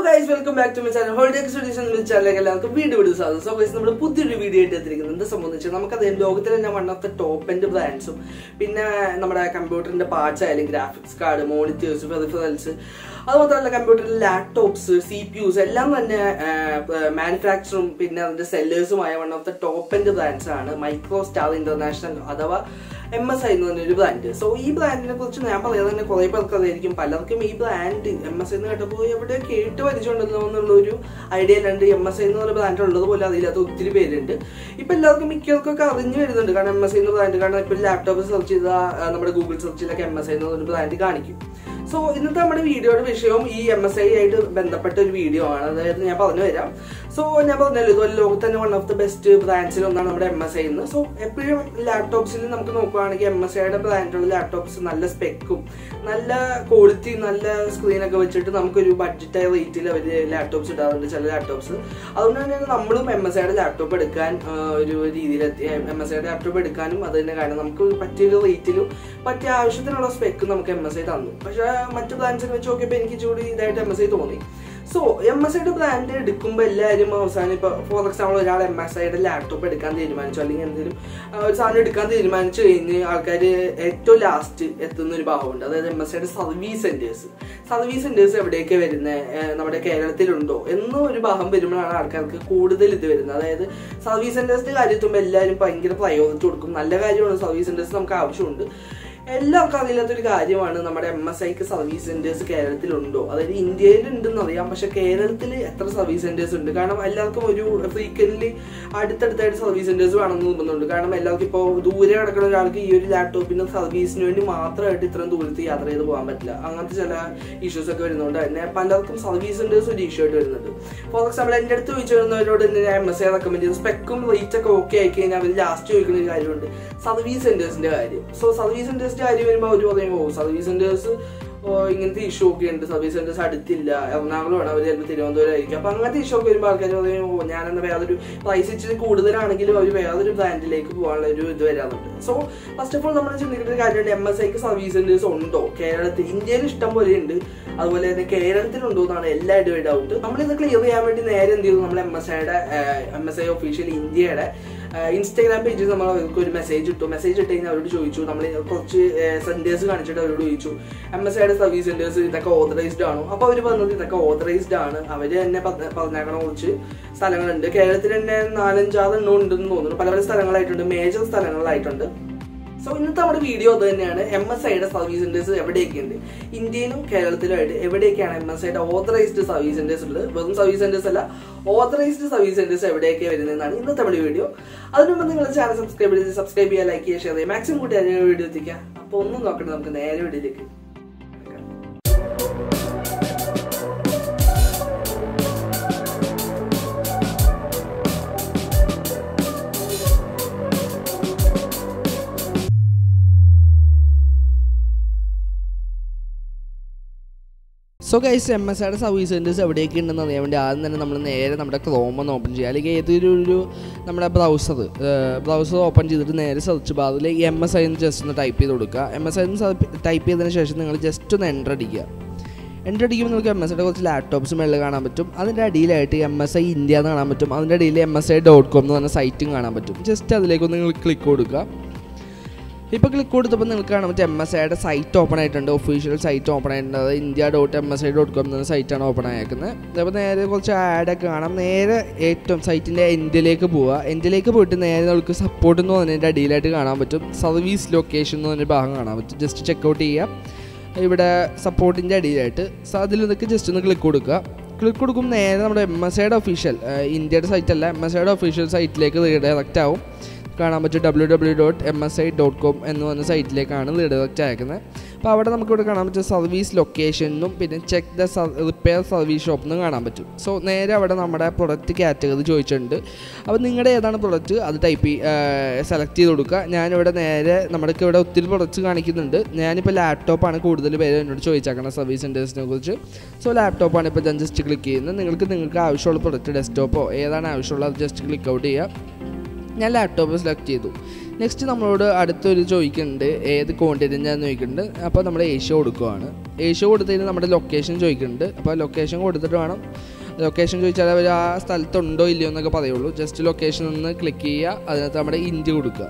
guys welcome back to my channel holiday expedition എന്ന ചാനലിലേക്ക് എല്ലാവർക്കും വീണ്ടും വീഡിയോ സാധനം സോ ഗൈസ് നമ്മൾ പുതിയൊരു വീഡിയോ ആയിട്ട് എത്തിയിരിക്കുന്നത് എന്ത് സംബന്ധിച്ച് നമുക്കത് ലോകത്തിലെ തന്നെ one of the top end ബ്രാൻഡ്സും പിന്നെ നമ്മുടെ കമ്പ്യൂട്ടറിന്റെ പാർട്സ് ആയാലും ഗ്രാഫിക്സ് കാർഡ് മോണിറ്റേഴ്സ് പെറിഫറൽസ് അത് മാത്രമല്ല കമ്പ്യൂട്ടറിൽ ലാപ്ടോപ്സ് സി പി യുസ് എല്ലാം തന്നെ മാനുഫാക്ചറും പിന്നെ അതിന്റെ സെല്ലേഴ്സുമായ one of the top end brands ആണ് മൈക്രോ സ്റ്റാർ ഇന്റർനാഷണൽ അഥവാ എം എസ് ഐ എന്ന് പറഞ്ഞൊരു ബ്രാൻഡ് സോ ഈ ബ്രാൻഡിനെ കുറിച്ച് ഞാൻ പറയാതെ തന്നെ കുറെ പേർക്ക് അറിയായിരിക്കും പലർക്കും ഈ ബ്രാൻഡ് എം എസ് ഐ എന്ന് കേട്ടപ്പോൾ എവിടെ കേട്ട് പരിചയമുണ്ടല്ലോ എന്നുള്ള ഒരു ഐഡിയ അല്ലാണ്ട് എം എസ് ഐ എന്ന് പറഞ്ഞ ബ്രാൻഡ് ഉള്ളത് പോലെ അറിയില്ലാത്ത ഒത്തിരി പേരുണ്ട് ഇപ്പൊ എല്ലാവർക്കും മിക്കവർക്കൊക്കെ അറിഞ്ഞു വരുന്നുണ്ട് കാരണം എം എസ് ഐ എന്ന ബ്രാൻഡ് കാരണം ഇപ്പൊ ലാപ്ടോപ്പ് സെർച്ച് ചെയ്താൽ നമ്മുടെ ഗൂഗിൾ സെർച്ചിലൊക്കെ എം എസ് ഐ എന്ന് പറഞ്ഞ ബ്രാൻഡ് കാണിക്കും സോ ഇന്നത്തെ നമ്മുടെ വീഡിയോയുടെ വിഷയവും ഈ എം എസ് ഐ ആയിട്ട് ബന്ധപ്പെട്ട ഒരു വീഡിയോ ആണ് അതായത് ഞാൻ പറഞ്ഞു തരാം സോ ഞാൻ പറഞ്ഞല്ലോ ഇതുപോലെ ലോകത്ത് തന്നെ വൺ ഓഫ് ദ ബെസ്റ്റ് ബ്രാൻഡ്സിൽ ഒന്നാണ് നമ്മുടെ എം എസ് ഐ എന്ന് സോ എപ്പോഴും ലാപ്ടോപ്സിൽ നമുക്ക് നോക്കുകയാണെങ്കിൽ എം എസ് ഐയുടെ ബ്രാൻഡുള്ള ലാപ്ടോപ്സ് നല്ല സ്പെക്കും നല്ല ക്വാളിറ്റി നല്ല സ്ക്രീനൊക്കെ വെച്ചിട്ട് നമുക്കൊരു ബഡ്ജറ്റായ റേറ്റിൽ അവർ ലാപ്ടോപ്സ് ഇടാറുണ്ട് ചില ലാപ്ടോപ്സ് അതുകൊണ്ട് തന്നെയാണ് നമ്മളും എം എസ് ഐയുടെ ലാപ്ടോപ്പ് എടുക്കാൻ ആ, ഒരു രീതിയിലെത്തി എം എസ് ഐയുടെ ലാപ്ടോപ്പ് എടുക്കാനും അത് തന്നെ കാരണം നമുക്ക് പറ്റിയൊരു റേറ്റിലും പറ്റിയ ആവശ്യത്തിനുള്ള സ്പെക്ക് നമുക്ക് എം എസ് ഐ തന്നു പക്ഷേ മറ്റു ബ്രാൻഡ്സിനെ വെച്ച് നോക്കിയപ്പോൾ എനിക്ക് ചൂടി ഇതായിട്ട് എം എസ് ഐ തോന്നി സോ എം എസ് ഐയുടെ ബ്രാൻഡ് എടുക്കുമ്പോൾ എല്ലാവരും അവസാനം ഇപ്പോൾ ഫോർ എക്സാമ്പിൾ ഒരാൾ എം എസ് ഐയുടെ ലാപ്ടോപ്പ് എടുക്കാൻ തീരുമാനിച്ചു അല്ലെങ്കിൽ എന്തെങ്കിലും ആ, ഒരു സാധനം എടുക്കാൻ തീരുമാനിച്ചു കഴിഞ്ഞ് ആൾക്കാർ ഏറ്റവും ലാസ്റ്റ് എത്തുന്ന ഒരു ഭാഗമുണ്ട് അതായത് എം എസ് ഐയുടെ സർവീസ് സെന്റേഴ്സ് സർവീസ് സെന്റേഴ്സ് എവിടെയൊക്കെ വരുന്നത് നമ്മുടെ കേരളത്തിലുണ്ടോ എന്ന ഒരു ഭാഗം വരുമ്പോഴാണ് ആൾക്കാർക്ക് കൂടുതൽ ഇത് വരുന്നത് അതായത് സർവീസ് സെന്റേഴ്സിന്റെ കാര്യത്തുമ്പോൾ എല്ലാവരും ഭയങ്കര പ്രയോറിറ്റി കൊടുക്കും നല്ല കാര്യമാണ് സർവീസ് സെന്റേഴ്സ് നമുക്ക് ആവശ്യമുണ്ട് എല്ലാവർക്കും അറിയില്ലാത്തൊരു കാര്യമാണ് നമ്മുടെ എം എസ് ഐക്ക് സർവീസ് സെന്റേഴ്സ് കേരളത്തിലുണ്ടോ അതായത് ഇന്ത്യയിൽ ഉണ്ടെന്ന് അറിയാം പക്ഷെ കേരളത്തിൽ എത്ര സർവീസ് സെന്റേഴ്സ് ഉണ്ട് കാരണം എല്ലാവർക്കും ഒരു ഫ്രീക്വന്റ്ലി അടുത്തടുത്തായിട്ട് സർവീസ് സെന്റേഴ്സ് വേണമെന്ന് തോന്നുന്നുണ്ട് കാരണം എല്ലാവർക്കും ഇപ്പോൾ ദൂരെ കിടക്കുന്ന ഒരാൾക്ക് ഈ ഒരു ലാപ്ടോപ്പിന്റെ സർവീസിന് വേണ്ടി മാത്രമായിട്ട് ഇത്രയും ദൂരത്ത് യാത്ര ചെയ്ത് പോകാൻ പറ്റില്ല അങ്ങനത്തെ ചില ഇഷ്യൂസ് ഒക്കെ വരുന്നതുകൊണ്ട് തന്നെ പലർക്കും സർവീസ് സെന്റേഴ്സ് ഒരു ഇഷ്യൂ ആയിട്ട് വരുന്നുണ്ട് ഫോർ എക്സാമ്പിൾ എൻ്റെ അടുത്ത് ചോദിച്ചു വരുന്നവരോട് തന്നെ ഞാൻ എം എസ് ഐ റെക്കമെൻഡ് ചെയ്തു സ്പെക്കും റേറ്റ് ഒക്കെ ഓക്കെ ആയി കഴിഞ്ഞാൽ അവർ ലാസ്റ്റ് ചോദിക്കുന്ന ഒരു കാര്യമുണ്ട് സർവീസ് സെന്റേഴ്സിന്റെ കാര്യം സോ സർവീസ് സെന്റേഴ്സിന്റെ കാര്യം വരുമ്പോൾ അവർ പറയും ഓ സർവീസ് സെന്റേഴ്സ് ഇങ്ങനത്തെ ഇഷ്യൂ ഒക്കെ ഉണ്ട് സർവീസ് സെന്റേഴ്സ് അടുത്തില്ല എറണാകുളമാണ് അവർ ചിലപ്പോൾ തിരുവനന്തപുരം ആയിരിക്കും അപ്പൊ അങ്ങനത്തെ ഇഷ്യൂ ഒക്കെ വരുമ്പോൾ ആൾക്കാർ പറയും ഓ ഞാൻ എന്നാ വേറൊരു പ്രൈസ് ഇച്ചിരി കൂടുതലാണെങ്കിലും അവർ വേറൊരു ബ്രാൻഡിലേക്ക് പോകാനുള്ള ഒരു ഇത് വരാറുണ്ട് സോ ഫസ്റ്റ് ഓഫ് ഓൾ നമ്മൾ ചിന്തിക്കുന്ന ഒരു കാര്യമുണ്ട് എം എസ് ഐക്ക് സർവീസ് സെന്റേഴ്സ് ഉണ്ടോ കേരളത്തിൽ ഇന്ത്യയിൽ ഇഷ്ടം പോലെ ഉണ്ട് അതുപോലെ തന്നെ കേരളത്തിലുണ്ടോ എന്നാണ് എല്ലാവരുടെയും ഡൗട്ട് നമ്മളിത് ക്ലിയർ ചെയ്യാൻ വേണ്ടി നേരെ എന്ത് ചെയ്തു നമ്മൾ എം എസ് ഐയുടെ എം എസ് ഐ ഒഫീഷ്യൽ ഇന്ത്യയുടെ ഇൻസ്റ്റാഗ്രാം പേജിൽ നമ്മൾ അവർക്ക് ഒരു മെസ്സേജ് ഇട്ടു മെസ്സേജ് ഇട്ട് കഴിഞ്ഞാൽ അവരോട് ചോദിച്ചു നമ്മൾ കുറച്ച് സെന്റേഴ്സ് കാണിച്ചിട്ട് അവരോട് ചോദിച്ചു എം എസ് ഐയുടെ സർവീസ് സെന്റേഴ്സ് ഇതൊക്കെ ഓതറൈസ്ഡ് ആണോ അപ്പോൾ അവർ പറഞ്ഞത് ഇതൊക്കെ ഓതറൈസ്ഡ് ആണ് അവർ തന്നെ പറഞ്ഞ- പറഞ്ഞേക്കണ കുറച്ച് സ്ഥലങ്ങളുണ്ട് കേരളത്തിൽ തന്നെ നാലഞ്ചാറ് എണ്ണം ഉണ്ടെന്ന് തോന്നുന്നു പല പല സ്ഥലങ്ങളായിട്ടുണ്ട് മേജർ സ്ഥലങ്ങളിലായിട്ടുണ്ട് സോ ഇന്നത്തെ നമ്മുടെ വീഡിയോ അത് തന്നെയാണ് എം എസ് ഐയുടെ സർവീസ് സെന്റേഴ്സ് എവിടെയൊക്കെയുണ്ട് ഇന്ത്യയിലും കേരളത്തിലുമായിട്ട് എവിടെയൊക്കെയാണ് എം എസ് ഐയുടെ ഓതറൈസ്ഡ് സർവീസ് സെന്റേഴ്സ് ഉള്ളത് വെറും സർവീസ് സെന്റേഴ്സ് അല്ല ഓതറൈസ്ഡ് സർവീസ് സെന്റേഴ്സ് എവിടെയൊക്കെ വരുന്നതെന്നാണ് ഇന്നത്തെ നമ്മുടെ വീഡിയോ അതിനു മുമ്പ് നിങ്ങൾ ചാനൽ സബ്സ്ക്രൈബ് ചെയ്ത് സബ്സ്ക്രൈബ് ചെയ്യുക ലൈക്ക് ചെയ്യുക ഷെയർ ചെയ്യുക മാക്സിമം കൂട്ടി അതിന് വീഡിയോ എത്തിക്കുക അപ്പോൾ ഒന്നും നോക്കണ്ട നമുക്ക് നേരെ വീഡിയോയിലേക്ക് സോ ഗൈസ് എം എസ് ഐയുടെ സർവീസ് സെൻറ്റേഴ്സ് എവിടെയൊക്കെ ഉണ്ടെന്ന് അറിയാൻ വേണ്ടി ആദ്യം തന്നെ നമ്മൾ നേരെ നമ്മുടെ ക്രോം ഒന്ന് ഓപ്പൺ ചെയ്യുക അല്ലെങ്കിൽ ഏതൊരു ഒരു നമ്മുടെ ബ്രൗസർ ബ്രൗസർ ഓപ്പൺ ചെയ്തിട്ട് നേരെ സെർച്ച് ബാറിൽ എം എസ് ഐ എന്ന് ജസ്റ്റ് ഒന്ന് ടൈപ്പ് ചെയ്ത് കൊടുക്കുക എം എസ് ഐ എന്ന് ടൈപ്പ് ചെയ്തതിന് ശേഷം നിങ്ങൾ ജസ്റ്റ് ഒന്ന് എൻ്റർ അടിക്കുക എൻ്റർ അടിക്കുമ്പോൾ നിങ്ങൾക്ക് എം എസ് ഐയുടെ കുറച്ച് ലാപ്ടോപ്സ് മേളിൽ കാണാൻ പറ്റും അതിൻ്റെ അടിയിലായിട്ട് എം എസ് ഐ ഇന്ത്യ എന്ന് കാണാൻ പറ്റും അതിൻ്റെ അടിയിൽ M S I dot com എന്ന് പറഞ്ഞ സൈറ്റും കാണാൻ പറ്റും ജസ്റ്റ് അതിലേക്കൊന്ന് നിങ്ങൾ ക്ലിക്ക് കൊടുക്കുക ഇപ്പോൾ ക്ലിക്ക് കൊടുത്തപ്പോൾ നിങ്ങൾക്ക് കാണാൻ പറ്റും എം എസ് ഐയുടെ സൈറ്റ് ഓപ്പൺ ആയിട്ടുണ്ട് ഒഫീഷ്യൽ സൈറ്റ് ഓപ്പൺ ആയിട്ടുണ്ട് അത് India dot M S I dot com എന്ന സൈറ്റാണ് ഓപ്പൺ ആയേക്കുന്നത് അപ്പോൾ നേരെ കുറച്ച് ആഡൊക്കെ കാണാം നേരെ ഏറ്റവും സൈറ്റിൻ്റെ എൻഡിലേക്ക് പോവുക എൻഡിലേക്ക് പോയിട്ട് നേരെ നമുക്ക് സപ്പോർട്ട് എന്ന് പറഞ്ഞതിൻ്റെ അടിയിലായിട്ട് കാണാൻ പറ്റും സർവീസ് ലൊക്കേഷൻ എന്ന് പറഞ്ഞൊരു ഭാഗം കാണാൻ പറ്റും ജസ്റ്റ് ചെക്കൗട്ട് ചെയ്യുക ഇവിടെ സപ്പോർട്ടിൻ്റെ അടിയിലായിട്ട് സോ അതിൽ നിന്നൊക്കെ ജസ്റ്റ് ഒന്ന് ക്ലിക്ക് കൊടുക്കുക ക്ലിക്ക് കൊടുക്കുമ്പോൾ നേരെ നമ്മുടെ എം എസ് ഐയുടെ ഒഫീഷ്യൽ ഇന്ത്യയുടെ സൈറ്റ് അല്ല എം എസ് ഐയുടെ ഒഫീഷ്യൽ സൈറ്റിലേക്ക് റീഡയറക്റ്റ് ആവും കാണാൻ പറ്റും W W dot M S I dot com എന്ന് പറഞ്ഞ സൈറ്റിലേക്കാണ് റീഡയറക്റ്റ് അയക്കുന്നത് അപ്പോൾ അവിടെ നമുക്കിവിടെ കാണാൻ പറ്റും സർവീസ് ലൊക്കേഷനും പിന്നെ check the repair service shop എന്നും കാണാൻ പറ്റും സോ നേരെ അവിടെ നമ്മുടെ പ്രൊഡക്റ്റ് കാറ്റഗറി ചോദിച്ചിട്ടുണ്ട് അപ്പോൾ നിങ്ങളുടെ ഏതാണ് പ്രൊഡക്റ്റ് അത് ടൈപ്പ് സെലക്ട് ചെയ്ത് കൊടുക്കുക ഞാനിവിടെ നേരെ നമ്മുടെ ഇവിടെ ഒത്തിരി പ്രൊഡക്റ്റ്സ് കാണിക്കുന്നുണ്ട് ഞാനിപ്പോൾ ലാപ്ടോപ്പാണ് കൂടുതൽ പേര് എന്നോട് ചോദിച്ചേക്കണം സർവീസ് സെൻറ്റേഴ്സിനെ കുറിച്ച് സോ ലാപ്ടോപ്പാണ് ഇപ്പോൾ ഞാൻ ജസ്റ്റ് ക്ലിക്ക് ചെയ്യുന്നത് നിങ്ങൾക്ക് നിങ്ങൾക്ക് ആവശ്യമുള്ള പ്രൊഡക്റ്റ് ഡെസ്ക്ടോപ്പോ ഏതാണ് ആവശ്യമുള്ളത് അത് ജസ്റ്റ് ക്ലിക്ക് ഔട്ട് ചെയ്യുക ഞാൻ ലാപ്ടോപ്പ് സെലക്ട് ചെയ്തു നെക്സ്റ്റ് നമ്മളോട് അടുത്തൊരു ചോദിക്കുന്നുണ്ട് ഏത് കോണ്ടിനെൻ്റാന്ന് ചോദിക്കുന്നുണ്ട് അപ്പോൾ നമ്മൾ ഏഷ്യ കൊടുക്കുവാണ് ഏഷ്യ കൊടുത്തതിന് നമ്മുടെ ലൊക്കേഷൻ ചോദിക്കുന്നുണ്ട് അപ്പോൾ ലൊക്കേഷൻ കൊടുത്തിട്ട് വേണം ലൊക്കേഷൻ ചോദിച്ചാൽ അവർ ആ സ്ഥലത്തുണ്ടോ ഇല്ലയോ എന്നൊക്കെ പറയുള്ളൂ ജസ്റ്റ് ലൊക്കേഷൻ ഒന്ന് ക്ലിക്ക് ചെയ്യുക അതിനകത്ത് നമ്മുടെ ഇന്ത്യ കൊടുക്കുക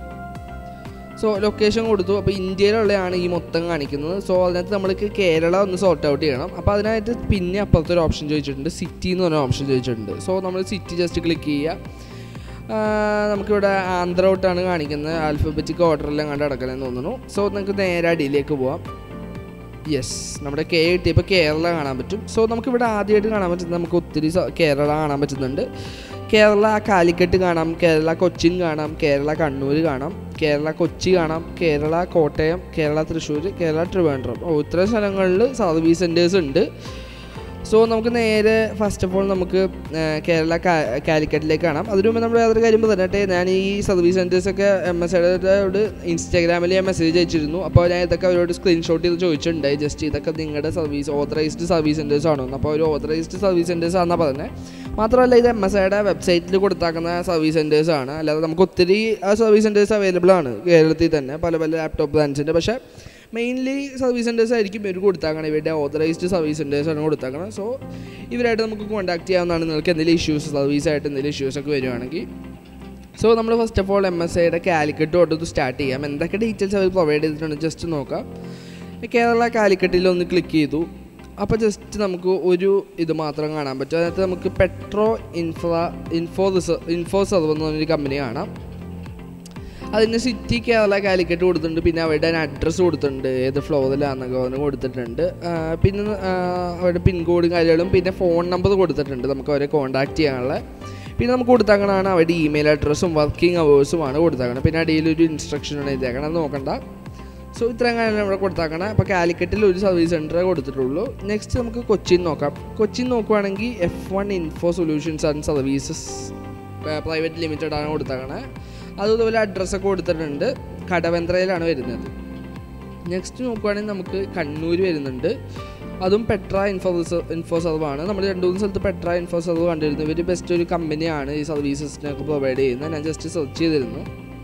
സോ ലൊക്കേഷൻ കൊടുത്തു അപ്പോൾ ഇന്ത്യയിലുള്ളതാണ് ഈ മൊത്തം കാണിക്കുന്നത് സോ അതിനകത്ത് നമ്മൾക്ക് കേരള ഒന്ന് സോർട്ട് ഔട്ട് ചെയ്യണം അപ്പോൾ അതിനായിട്ട് പിന്നെ അപ്പുറത്തൊരു ഓപ്ഷൻ ചോദിച്ചിട്ടുണ്ട് സിറ്റി എന്ന് പറഞ്ഞ ഓപ്ഷൻ ചോദിച്ചിട്ടുണ്ട് സോ നമ്മൾ സിറ്റി ജസ്റ്റ് ക്ലിക്ക് ചെയ്യുക ആ, നമുക്കിവിടെ ആന്ധ്ര ഔട്ടാണ് കാണിക്കുന്നത് ആൽഫബറ്റിക് ഓർഡറിലും കണ്ട് കിടക്കണമെന്ന് തോന്നുന്നു സോ നമുക്ക് നേരെ അടിയിലേക്ക് പോവാം യെസ് നമ്മുടെ കെ കിട്ടിയപ്പോൾ കേരള കാണാൻ പറ്റും സോ നമുക്കിവിടെ ആദ്യമായിട്ട് കാണാൻ പറ്റുന്നത് നമുക്ക് ഒത്തിരി സ- കേരള കാണാൻ പറ്റുന്നുണ്ട് കേരള കാലിക്കറ്റ് കാണാം കേരള കൊച്ചിൻ കാണാം കേരള കണ്ണൂർ കാണാം കേരള കൊച്ചി കാണാം കേരള കോട്ടയം കേരള തൃശ്ശൂർ കേരള ട്രിവാൻഡ്രം ഓ ഇത്രയും സ്ഥലങ്ങളിൽ സർവീസ് സെൻറ്റേഴ്സ് ഉണ്ട് സോ നമുക്ക് നേരെ ഫസ്റ്റ് ഓഫ് ഓൾ നമുക്ക് ആ, കേരള കാ- കാലിക്കറ്റിലേക്ക് കാണാം അതിനു മുമ്പ് നമ്മൾ വേറൊരു കാര്യം പറഞ്ഞിട്ടെ ഞാൻ ഈ സർവീസ് സെൻറ്റേഴ്സൊക്കെ എം എസ് ഐയോട് ഇൻസ്റ്റാഗ്രാമിൽ ഞാൻ മെസ്സേജ് അയച്ചിരുന്നു അപ്പോൾ ഞാൻ ഇതൊക്കെ അവരോട് സ്ക്രീൻഷോട്ട് ചെയ്ത് ചോദിച്ചിട്ടുണ്ടായി ജസ്റ്റ് ഇതൊക്കെ നിങ്ങളുടെ സർവീസ് ഓതറൈസ്ഡ് സർവീസ് സെൻറ്റേഴ്സ് ആണോ എന്ന് അപ്പോൾ ഒരു ഓതറൈസ്ഡ് സർവീസ് സെൻറ്റേഴ്സ് ആണെന്നാണ് പറഞ്ഞത് മാത്രമല്ല ഇത് എം എസ് ഐയുടെ വെബ്സൈറ്റിൽ കൊടുത്താക്കുന്ന സർവീസ് സെൻറ്റേഴ്സ് ആണ് അല്ലാതെ നമുക്ക് ഒത്തിരി സർവീസ് സെൻറ്റേഴ്സ് അവൈലബിൾ ആണ് കേരളത്തിൽ തന്നെ പല പല ലാപ്ടോപ്പ് ബ്രാൻഡ്സിൻ്റെ പക്ഷേ മെയിൻലി സർവീസ് സെൻറ്റേഴ്സ് ആയിരിക്കും ഇവർ കൊടുത്താക്കണം ഇവരുടെ ഓതറൈസ്ഡ് സർവീസ് സെൻറ്റേഴ്സ് ആണ് കൊടുത്താക്കണം സോ ഇവരായിട്ട് നമുക്ക് കോൺടാക്ട് ചെയ്യാവുന്നതാണ് നിങ്ങൾക്ക് എന്തെങ്കിലും ഇഷ്യൂസ് സർവീസായിട്ട് എന്തെങ്കിലും ഇഷ്യൂസ് ഒക്കെ വരുവാണെങ്കിൽ സോ നമ്മൾ first of all M S ഐയുടെ കാലിക്കറ്റ് തൊട്ട് സ്റ്റാർട്ട് ചെയ്യാം എന്തൊക്കെ ഡീറ്റെയിൽസ് അവർ പ്രൊവൈഡ് ചെയ്തിട്ടുണ്ട് ജസ്റ്റ് നോക്കാം കേരള കാലിക്കറ്റിൽ ഒന്ന് ക്ലിക്ക് ചെയ്തു അപ്പോൾ ജസ്റ്റ് നമുക്ക് ഒരു ഇത് മാത്രം കാണാൻ പറ്റും അതിനകത്ത് നമുക്ക് പെട്രോ ഇൻഫ്ര ഇൻഫോ റിസർ ഇൻഫോ സർവ് എന്ന് പറഞ്ഞൊരു കമ്പനി കാണാം അതിന് സിറ്റി കേരള കാലിക്കറ്റ് കൊടുത്തിട്ടുണ്ട് പിന്നെ അവരുടെ അഡ്രസ്സ് കൊടുത്തിട്ടുണ്ട് ഏത് ഫ്ലോറിലാണെന്നൊക്കെ പറഞ്ഞ് കൊടുത്തിട്ടുണ്ട് ആ, പിന്നെ ആ, അവരുടെ പിൻകോഡും കാര്യങ്ങളും പിന്നെ ഫോൺ നമ്പർ കൊടുത്തിട്ടുണ്ട് നമുക്ക് അവരെ കോൺടാക്ട് ചെയ്യാനുള്ള പിന്നെ നമുക്ക് കൊടുത്താക്കണതാണ് അവരുടെ ഇമെയിൽ അഡ്രസ്സും വർക്കിംഗ് അവേഴ്സുമാണ് കൊടുത്താക്കണം പിന്നെ അടിയിലൊരു ഇൻസ്ട്രക്ഷൻ ആണ് എഴുതിയേക്കണം അത് നോക്കണ്ട സോ ഇത്രയും കാര്യങ്ങൾ ഇവിടെ കൊടുത്താക്കണം അപ്പോൾ കാലിക്കറ്റിൽ ഒരു സർവീസ് സെൻറ്ററേ കൊടുത്തിട്ടുള്ളൂ നെക്സ്റ്റ് നമുക്ക് കൊച്ചിൻ നോക്കാം കൊച്ചിൻ നോക്കുവാണെങ്കിൽ F one info solutions and services private limited ആണ് കൊടുത്താക്കണേ അതുപോലെ അഡ്രസ്സൊക്കെ കൊടുത്തിട്ടുണ്ട് കടവന്ത്രയിലാണ് വരുന്നത് നെക്സ്റ്റ് നോക്കുവാണെങ്കിൽ നമുക്ക് കണ്ണൂർ വരുന്നുണ്ട് അതും പെട്ര ഇൻഫോ ഇൻഫോ സർവ് ആണ് നമ്മൾ രണ്ട് മൂന്ന് സ്ഥലത്ത് പെട്ര ഇൻഫോ സർവ് കണ്ടിരുന്നു ഇവർ ബെസ്റ്റ് ഒരു കമ്പനിയാണ് ഈ സർവീസസിനൊക്കെ പ്രൊവൈഡ് ചെയ്യുന്നത് ഞാൻ ജസ്റ്റ് സെർച്ച് ചെയ്തിരുന്നു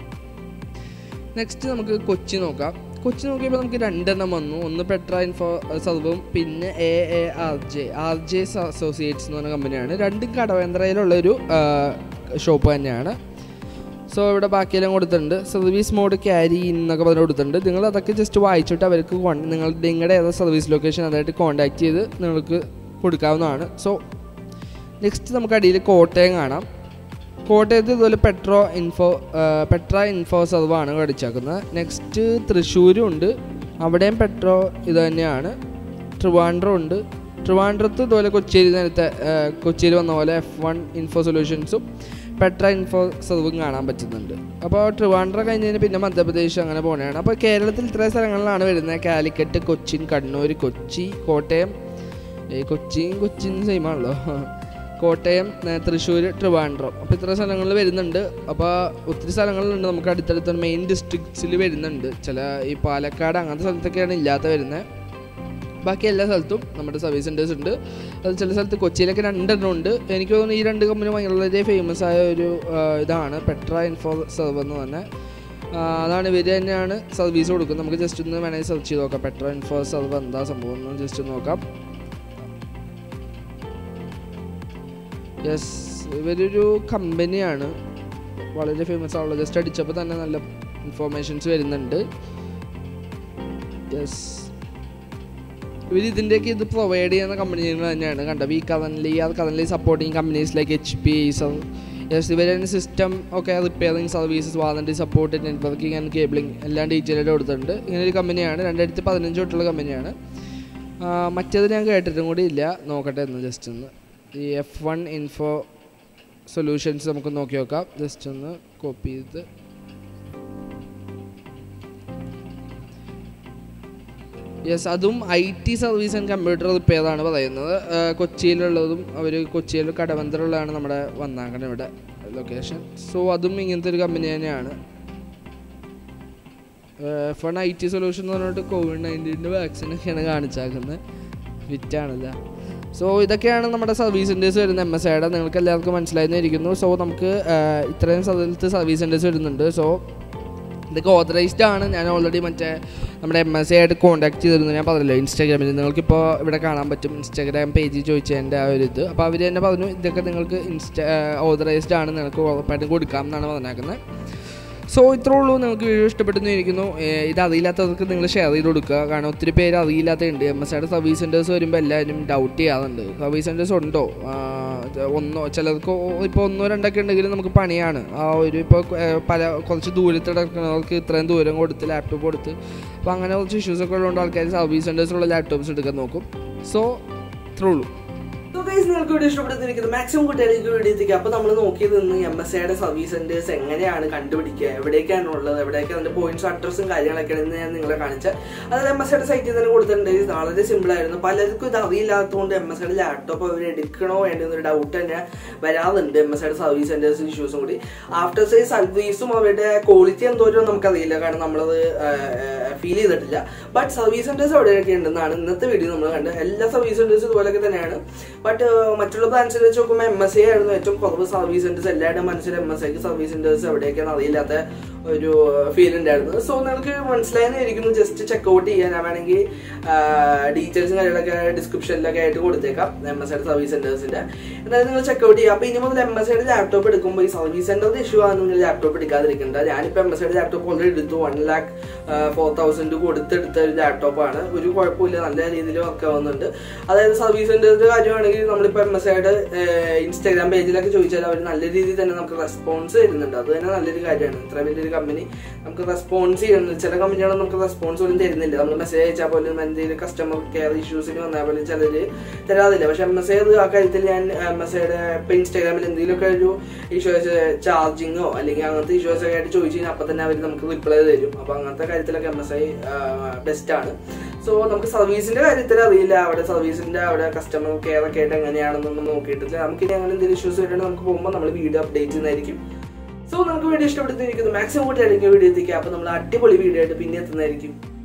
നെക്സ്റ്റ് നമുക്ക് കൊച്ചി നോക്കാം കൊച്ചി നോക്കിയപ്പോൾ നമുക്ക് രണ്ടെണ്ണം വന്നു ഒന്ന് പെട്ര ഇൻഫോ സർവും പിന്നെ A A R J R J associates എന്ന് പറഞ്ഞ കമ്പനിയാണ് രണ്ടും കടവേന്ദ്രയിലുള്ളൊരു ഷോപ്പ് തന്നെയാണ് സോ ഇവിടെ ബാക്കിയെല്ലാം കൊടുത്തിട്ടുണ്ട് സർവീസ് മോഡ് ക്യാരി എന്നൊക്കെ പറഞ്ഞ് കൊടുത്തിട്ടുണ്ട് നിങ്ങൾ അതൊക്കെ ജസ്റ്റ് വായിച്ചിട്ട് അവർക്ക് con- നിങ്ങൾ നിങ്ങളുടെ ഏതാ സർവീസ് ലൊക്കേഷൻ അതായിട്ട് കോൺടാക്ട് ചെയ്ത് നിങ്ങൾക്ക് കൊടുക്കാവുന്നതാണ് സോ നെക്സ്റ്റ് നമുക്ക് അടിയിൽ കോട്ടയം കാണാം കോട്ടയത്ത് ഇതുപോലെ പെട്രോ ഇൻഫോ പെട്ര ഇൻഫോ സർവാണ് കടിച്ചേക്കുന്നത് നെക്സ്റ്റ് തൃശ്ശൂരും ഉണ്ട് അവിടെയും പെട്രോ ഇത് തന്നെയാണ് ട്രിവാൻഡ്രം ഉണ്ട് ട്രിവാൻഡ്രത്ത് ഇതുപോലെ കൊച്ചിയിൽ നേരത്തെ ആ, കൊച്ചിയിൽ വന്ന പോലെ എഫ് വൺ ഇൻഫോ സൊല്യൂഷൻസും പെട്ര ഇൻഫോ സർവും കാണാൻ പറ്റുന്നുണ്ട് അപ്പോൾ ട്രിവാൻഡ്രം കഴിഞ്ഞതിന് പിന്നെ മധ്യപ്രദേശ് അങ്ങനെ പോകണതാണ് അപ്പോൾ കേരളത്തിൽ ഇത്രയും സ്ഥലങ്ങളിലാണ് വരുന്നത് കാലിക്കറ്റ് കൊച്ചിൻ കണ്ണൂർ കൊച്ചി കോട്ടയം ഏ, കൊച്ചിയും കൊച്ചിൻ സെയിം ആണല്ലോ കോട്ടയം ഏ, തൃശ്ശൂർ ട്രിവാൻഡ്രം അപ്പോൾ ഇത്ര സ്ഥലങ്ങളിൽ വരുന്നുണ്ട് അപ്പോൾ ഒത്തിരി സ്ഥലങ്ങളിലുണ്ട് നമുക്ക് അടുത്തടുത്ത മെയിൻ ഡിസ്ട്രിക്ട്സിൽ വരുന്നുണ്ട് ചില ഈ പാലക്കാട് അങ്ങനത്തെ സ്ഥലത്തൊക്കെയാണ് ഇല്ലാത്ത വരുന്നത് ബാക്കി എല്ലാ സ്ഥലത്തും നമ്മുടെ സർവീസ് സെൻറ്റേഴ്സ് ഉണ്ട് അത് ചില സ്ഥലത്ത് കൊച്ചിയിലൊക്കെ രണ്ടെണ്ണം ഉണ്ട് എനിക്ക് തോന്നുന്നു ഈ രണ്ട് കമ്പനി വളരെ ഫേമസ് ആയ ഒരു ആ, ഇതാണ് പെട്ര ഇൻഫോ സർവർ എന്ന് പറഞ്ഞാൽ ആ, അതാണ് ഇവർ തന്നെയാണ് സർവീസ് കൊടുക്കുന്നത് നമുക്ക് ജസ്റ്റ് ഒന്ന് വേണമെങ്കിൽ സെർച്ച് ചെയ്ത് നോക്കാം പെട്ര ഇൻഫോ സർവർ എന്താ സംഭവം എന്ന് ജസ്റ്റ് ഒന്ന് നോക്കാം യെസ് ഇവരൊരു കമ്പനിയാണ് വളരെ ഫേമസ് ആണല്ലോ ജസ്റ്റ് അടിച്ചപ്പോൾ തന്നെ നല്ല ഇൻഫോർമേഷൻസ് വരുന്നുണ്ട് യെസ് ഇവർ ഇതിൻ്റെയൊക്കെ ഇത് പ്രൊവൈഡ് ചെയ്യുന്ന കമ്പനികൾ തന്നെയാണ് കണ്ടത് ഈ currently uh currently supporting companies like H P Acer yes ഇവർ സിസ്റ്റം ഒക്കെ repairing services warranty support networking and cabling എല്ലാം ഡീറ്റെയിൽ ആയിട്ട് കൊടുത്തിട്ടുണ്ട് ഇങ്ങനെ ഒരു കമ്പനിയാണ് രണ്ടായിരത്തി പതിനഞ്ച് തൊട്ടുള്ള കമ്പനിയാണ് ആ, മറ്റേത് ഞാൻ കേട്ടിട്ടും കൂടി ഇല്ല നോക്കട്ടെ എന്ന് ജസ്റ്റ് ഒന്ന് ഈ എഫ് വൺ ഇൻഫോ സൊല്യൂഷൻസ് നമുക്ക് നോക്കി നോക്കാം ജസ്റ്റ് ഒന്ന് കോപ്പി ചെയ്ത് യെസ് അതും I T service and computer repair ആണ് പറയുന്നത് ആ, കൊച്ചിയിലുള്ളതും അവർ കൊച്ചിയിൽ കടവന്തറുള്ളതാണ് നമ്മുടെ വന്നാക്കണം ഇവിടെ ലൊക്കേഷൻ സോ അതും ഇങ്ങനത്തെ ഒരു കമ്പനി തന്നെയാണ് ഫൺ ഐ ടി സൊല്യൂഷൻ എന്ന് പറഞ്ഞിട്ട് കോവിഡ് നയൻറ്റീൻ്റെ വാക്സിനൊക്കെയാണ് കാണിച്ചാക്കുന്നത് ഫിറ്റാണല്ല സോ ഇതൊക്കെയാണ് നമ്മുടെ സർവീസ് സെൻറ്റേഴ്സ് വരുന്നത് എം എസ് ഐയുടെ നിങ്ങൾക്ക് എല്ലാവർക്കും മനസ്സിലായിരുന്നിരിക്കുന്നു സോ നമുക്ക് ആ, ഇത്രയും സ്ഥലത്ത് സർവീസ് സെൻറ്റേഴ്സ് വരുന്നുണ്ട് സോ ഇതൊക്കെ ഓതറൈസ്ഡ് ആണ് ഞാൻ ഓൾറെഡി മറ്റേ നമ്മുടെ എം എസ് എ ആയിട്ട് കോൺടാക്ട് ചെയ്തിരുന്നു ഞാൻ പറഞ്ഞല്ലോ ഇൻസ്റ്റാഗ്രാമിൽ നിങ്ങൾക്കിപ്പോൾ ഇവിടെ കാണാൻ പറ്റും ഇൻസ്റ്റാഗ്രാം പേജിൽ ചോദിച്ചതിൻ്റെ ആ ഒരു ഇത് അപ്പോൾ അവർ തന്നെ പറഞ്ഞു ഇതൊക്കെ നിങ്ങൾക്ക് ഇൻസ്റ്റാ ഓതറൈസ്ഡ് ആണ് നിങ്ങൾക്ക് ഉറപ്പായിട്ടും കൊടുക്കാം എന്നാണ് പറഞ്ഞേക്കുന്നത് സോ ഇത്രേ ഉള്ളൂ നിങ്ങൾക്ക് വീഡിയോ ഇഷ്ടപ്പെട്ടെന്ന് ഇരിക്കുന്നു ഏഹ് ഇത് അറിയില്ലാത്തവർക്ക് നിങ്ങൾ ഷെയർ ചെയ്ത് കൊടുക്കുക കാരണം ഒത്തിരി പേര് അറിയില്ലാത്തതുണ്ട് എം എസ് ഐയുടെ സർവീസ് സെൻറ്റേഴ്സ് വരുമ്പോൾ എല്ലാവരും ഡൗട്ട് ചെയ്യാറുണ്ട് സർവീസ് സെൻറ്റേഴ്സ് ഉണ്ടോ ആഹ് ഇത് ഒന്നോ ചിലർക്ക് ഇപ്പോൾ ഒന്നോ രണ്ടൊക്കെ ഉണ്ടെങ്കിലും നമുക്ക് പണിയാണ് ആ ഒരു ഇപ്പോൾ പല കുറച്ച് ദൂരത്ത് കിടക്കുന്നവർക്ക് ഇത്രയും ദൂരം കൊടുത്ത് ലാപ്ടോപ്പ് കൊടുത്ത് അപ്പോൾ അങ്ങനെ കുറച്ച് ഇഷ്യൂസൊക്കെ ഉള്ളതുകൊണ്ട് ആൾക്കാർ സർവീസ് സെൻറ്റേഴ്സിലുള്ള ലാപ്ടോപ്സ് എടുക്കാൻ നോക്കും സോ ഇത്രേ ഉള്ളൂ സോ ഗൈസ് നിങ്ങൾക്ക് വീഡിയോ ഇഷ്ടപ്പെടുത്തിരിക്കുന്നത് മാക്സിമം കുട്ടികളിലേക്ക് വീഡിയോ എത്തിക്കുക അപ്പോൾ നമ്മൾ നോക്കിയത് ഇന്ന് എം എസ് ഐയുടെ സർവീസ് സെന്റേഴ്സ് എങ്ങനെയാണ് കണ്ടുപിടിക്കുക എവിടേക്കാണ് ഉള്ളത് എവിടേക്ക് അതിന്റെ പോയിന്റ്സ് അഡ്രസ്സും കാര്യങ്ങളൊക്കെയാണ് ഇന്ന് ഞാൻ നിങ്ങളെ കാണിച്ചത് അതായത് എം എസ് ഐയുടെ സൈറ്റിൽ തന്നെ കൊടുത്തിട്ടുണ്ട് ഇത് വളരെ സിമ്പിൾ ആയിരുന്നു പലർക്കും ഇത് അറിയില്ലാത്തതുകൊണ്ട് എം എസ് ഐയുടെ ലാപ്ടോപ്പ് അവർ എടുക്കണോ വേണ്ടോ എന്നൊരു ഡൗട്ട് തന്നെ വരാറുണ്ട് എം എസ് ഐയുടെ സർവീസ് സെന്റേഴ്സ് ഇഷ്യൂസും കൂടി ആഫ്റ്റർ സെയിൽ സർവീസും അവരുടെ ക്വാളിറ്റി എന്തോരം നമുക്കറിയില്ല കാരണം നമ്മളത് ഫീൽ ചെയ്തിട്ടില്ല ബട്ട് സർവീസ് സെന്റേഴ്സ് എവിടെയൊക്കെ ഉണ്ടെന്നാണ് ഇന്നത്തെ വീഡിയോ നമ്മൾ കണ്ടത് എല്ലാ സർവീസ് സെന്റേഴ്സും ഇതുപോലൊക്കെ തന്നെയാണ് ബട്ട് മറ്റുള്ള ബ്രാൻഡ്സിനെ വെച്ച് നോക്കുമ്പോൾ എം എസ് ഐ ആയിരുന്നു ഏറ്റവും കുറവ് സർവീസ് സെന്റേഴ്സ് എല്ലാവരുടെയും മനസ്സിൽ എം എസ് ഐക്ക് സർവീസ് സെന്റേഴ്സ് എവിടെയൊക്കെയാണ് അറിയില്ലാത്ത ഒരു ഫീൽ ഉണ്ടായിരുന്നത് സോ നിങ്ങൾക്ക് മനസ്സിലായെന്ന് ഇരിക്കുന്നു ജസ്റ്റ് ചെക്കൗട്ട് ചെയ്യാൻ ഞാൻ വേണമെങ്കിൽ ഡീറ്റെയിൽസും കാര്യങ്ങളൊക്കെ ഡിസ്ക്രിപ്ഷനിലൊക്കെ ആയിട്ട് കൊടുത്തേക്കാം എം എസ് ഐയുടെ സർവീസ് സെന്റേഴ്സിന്റെ എന്തായാലും നിങ്ങൾ ചെക്കൗട്ട് ചെയ്യുക അപ്പോൾ ഇനി മുതൽ എം എസ് ഐയുടെ ലാപ്ടോപ്പ് എടുക്കുമ്പോൾ ഈ സർവീസ് സെന്ററിന്റെ ഇഷ്യൂ ആണ് നിങ്ങൾ ലാപ്ടോപ്പ് എടുക്കാതിരിക്കേണ്ട ഞാനിപ്പോൾ എം എസ് ഐയുടെ ലാപ്ടോപ്പ് ഓൾറെഡി എടുത്തു വൺ ലാക്ക് ഫോർ തൗസൻഡ് കൊടുത്തെടുത്ത ഒരു ലാപ്ടോപ്പാണ് ഒരു കുഴപ്പമില്ല നല്ല രീതിയിൽ വർക്ക് ആവുന്നുണ്ട് അതായത് സർവീസ് സെന്ററിന്റെ കാര്യമാണെങ്കിൽ നമ്മളിപ്പോൾ എം എസ് ഐയുടെ ഇൻസ്റ്റാഗ്രാം പേജിലൊക്കെ ചോദിച്ചാൽ അവർ നല്ല രീതിയിൽ തന്നെ നമുക്ക് റെസ്പോൺസ് തരുന്നുണ്ട് അത് തന്നെ നല്ലൊരു കാര്യമാണ് ഇത്ര വലിയൊരു കമ്പനി നമുക്ക് റെസ്പോൺസ് ചെയ്യുന്നുണ്ട് ചില കമ്പനികൾ നമുക്ക് റെസ്പോൺസ് പോലും തരുന്നില്ല നമ്മൾ മെസ്സേജ് അയച്ചാൽ പോലും എന്തെങ്കിലും കസ്റ്റമർ കെയർ ഇഷ്യൂസിന് വന്നാൽ പോലും ചിലർ തരാതില്ല പക്ഷെ എം എസ് ഐ ആ കാര്യത്തിൽ ഞാൻ എം എസ് ഐയുടെ ഇപ്പം ഇൻസ്റ്റാഗ്രാമിൽ എന്തെങ്കിലുമൊക്കെ ഒരു ഇഷ്യൂസ് ചാർജിങ്ങോ അല്ലെങ്കിൽ അങ്ങനത്തെ ഇഷ്യൂസ് ഒക്കെ ആയിട്ട് ചോദിച്ചു കഴിഞ്ഞാൽ അപ്പം തന്നെ അവർ നമുക്ക് റിപ്ലൈ തരും അപ്പോൾ അങ്ങനത്തെ കാര്യത്തിലൊക്കെ എം എസ് ഐ ബെസ്റ്റ് ആണ് സോ നമുക്ക് സർവീസിന്റെ കാര്യത്തിൽ അറിയില്ല അവിടെ സർവീസിന്റെ അവിടെ കസ്റ്റമർ കെയർ ഒക്കെ ആയിട്ട് എങ്ങനെയാണെന്നൊന്നും നോക്കിയിട്ടില്ല നമുക്ക് ഇനി അങ്ങനെ എന്തെങ്കിലും ഇഷ്യൂസ് വരുന്നുണ്ടെങ്കിൽ നമുക്ക് പോകുമ്പോൾ നമ്മൾ വീഡിയോ അപ്ഡേറ്റ് ചെയ്യുന്നതായിരിക്കും സോ നമുക്ക് വീഡിയോ ഇഷ്ടപ്പെടുത്തിയിരിക്കുന്നു മാക്സിമം കൂട്ടി അല്ലെങ്കിൽ വീഡിയോ എത്തിക്കുക അപ്പോൾ നമ്മൾ അടിപൊളി വീഡിയോ ആയിട്ട് പിന്നെ എത്തുന്നതായിരിക്കും